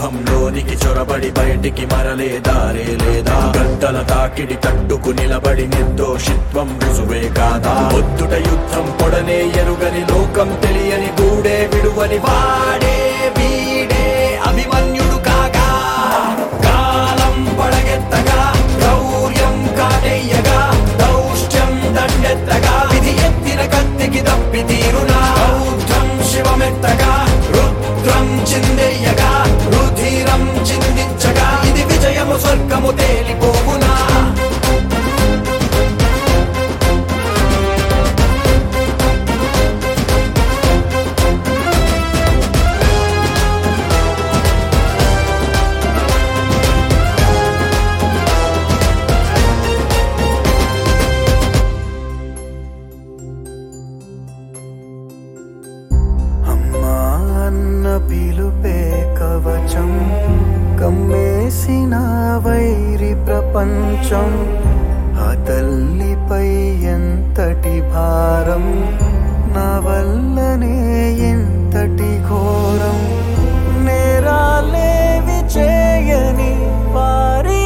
సింహంలోనికి చొరబడి బయటికి మరలే దారే లేదా గంటల తాకిడి తట్టుకు నిలబడి నిర్దోషిత్వం రుజువే కాదా ఒత్తుట యుద్ధం పొడనే ఎరుగని లోకం తెలియని గూడే విడువని వాడే వీడే అభిమన్యుడు కాగా కాలం పడగెత్తగా గౌర్యం కాటేయగా దౌష్ట్యం దండెత్తగా విధి ఎత్తిన కత్తికి తప్పి తీరునా బౌద్ధం శివమెత్తగా రుద్రం చిందెయ్యగా రుధిరం చిందించగా ఇది విజయము స్వర్గము తేలిపోవునా అమ్మా అన్న పిలుపే కవచం కమ్మేసిన వైరి ప్రపంచం ఆ తల్లిపై ఎంతటి భారం నా వల్లనే ఎంతటి ఘోరం నేరాలేవి చేయని వారి